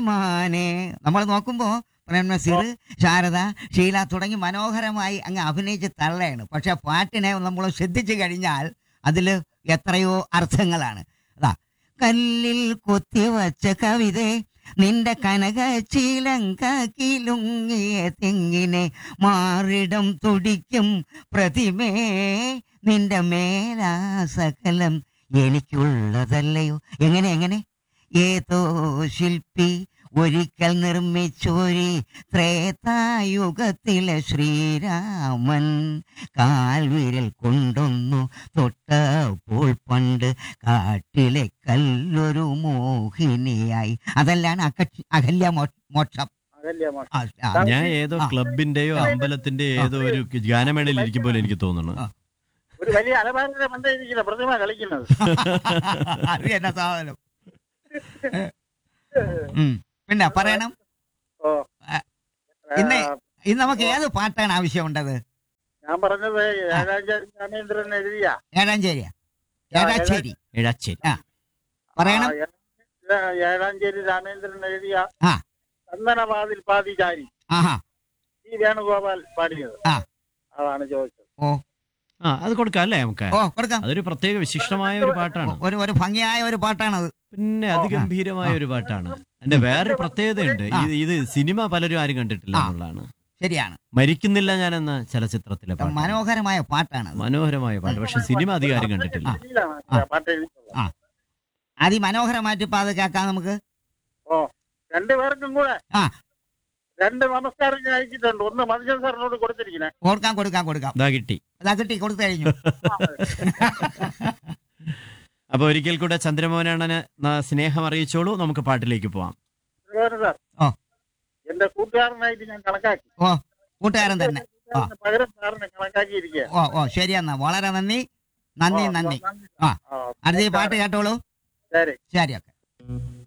മാനെ നമ്മൾ നോക്കുമ്പോൾ പ്രേം നസീർ ശാരദ ഷീല തുടങ്ങി മനോഹരമായി അങ്ങ് അഭിനയിച്ച് തള്ളയാണ് പക്ഷെ പാട്ടിനെ നമ്മൾ ശ്രദ്ധിച്ചു കഴിഞ്ഞാൽ അതിൽ എത്രയോ അർത്ഥങ്ങളാണ് അതാ കല്ലിൽ കൊത്തിവച്ച കവിത നിന്റെ കനക ചിലങ്കിലുങ്ങിയ തെങ്ങിനെ മാറിടം തുടിക്കും പ്രതിമേ നിന്റെ മേലാ സകലം എനിക്കുള്ളതല്ലയോ എങ്ങനെ എങ്ങനെ ഏതോ ശില്പി ഒരിക്കൽ നിർമ്മിച്ചൊരി ത്രേതായുഗത്തിലെ ശ്രീരാമൻ കാൽവിരൽ കൊണ്ടൊന്നു തൊട്ടപ്പോൾ പണ്ട് കാട്ടിലെ കല്ലൊരു മോഹിനിയായി അതല്ലാണ് അകക്ഷ അകല്യ മോ- മോക്ഷം അതല്ലേ മോശം ആ, ആ, ഞാൻ ഏതോ ആ. ക്ലബിന്റെയോ അമ്പലത്തിന്റെയോ ഏതോ ഒരു ഗാനമേളയിൽ ഇരിക്കും പോലെ എനിക്ക് തോന്നുന്നു ആ. ഒരു വലിയ അലമാരുടെ മണ്ടയിരിക്കുന്ന പ്രതിമ കളിക്കുന്നത് അത് എന്നാ സാധനം ഉം. പിന്നെ പറയണം ഓ ആ, ഇന്ന് ആ, ഇന്ന് നമുക്ക് ഏത് പാട്ടാണ് ആവശ്യമുണ്ടത് ഞാൻ പറഞ്ഞത് ഏഴാഞ്ചേരി രാമേന്ദ്രൻ എഴുതിയ ഏഴാഞ്ചേരിയാ ഏഴാച്ചേരി എഴാച്ചേരി പറയണം ആ, ഏ- ഏഴാഞ്ചേരി രാമേന്ദ്രൻ എഴുതിയ ആ. ചന്ദനവാതിൽ പാതിചാരി ആഹാ ഈ വേണുഗോപാൽ പാടിയത് ആ. അതാണ് ചോദിച്ചത് ഓ ആ അത് കൊടുക്കാം അല്ലേ നമുക്ക് ഓ കൊടുക്കാം അതൊരു പ്രത്യേക വിശിഷ്ടമായ ഒരു പാട്ടാണ് ഒരു ഒരു ഭംഗിയായ ഒരു പാട്ടാണത് പിന്നെ അതിഗംഭീരമായ ഒരു പാട്ടാണ് അതിന്റെ വേറൊരു പ്രത്യേകതയുണ്ട് ഇത് ഇത് സിനിമ പലരും ആരും കണ്ടിട്ടില്ല ആ. എന്നുള്ളതാണ് ശരിയാണ് മരിക്കുന്നില്ല ഞാൻ എന്ന ചലച്ചിത്രത്തിലെ പാട്ട് മനോഹരമായ പാട്ടാണത് മനോഹരമായ പാട്ട് പക്ഷെ സിനിമ അധികം ആരും കണ്ടിട്ടില്ല ഇതിലാണ് ആ. പാട്ട് എഴുതിയിട്ടുള്ളത് ആ. അതിമനോഹരമായിട്ട് ഇപ്പൊ അത് കേൾക്കാം നമുക്ക് ഓ രണ്ടുപേർക്കും കൂടെ ആ. രണ്ട് നമസ്കാരം ഞാൻ അയച്ചിട്ടുണ്ട് ഒന്ന് മനുഷ്യൻ സാറിനോട് കൊടുത്തിരിക്കണേ കൊടുക്കാം കൊടുക്കാം കൊടുക്കാം ഇതാ കിട്ടി അതാ കിട്ടി കൊടുത്തു കഴിഞ്ഞു അപ്പൊ ഒരിക്കൽ കൂടെ ചന്ദ്രമോഹനണ്ണന് ന- സ്നേഹം അറിയിച്ചോളൂ നമുക്ക് പാട്ടിലേക്ക് പോവാം ശ്രീധരൻ സാർ ഓ. എന്റെ കൂട്ടുകാരനായിട്ട് ഞാൻ കണക്കാക്കി ഓ കൂട്ടുകാരൻ തന്നെ കൂട്ടുകാരന് പകരം സാറിനെ കണക്കാക്കിയിരിക്കുക ഓ ഓ ശരി എന്നാ വളരെ നന്ദി നന്ദി നന്ദി ആ. അടുത്ത ഈ പാട്ട് കേട്ടോളൂ ശരി ശരി ഓക്കെ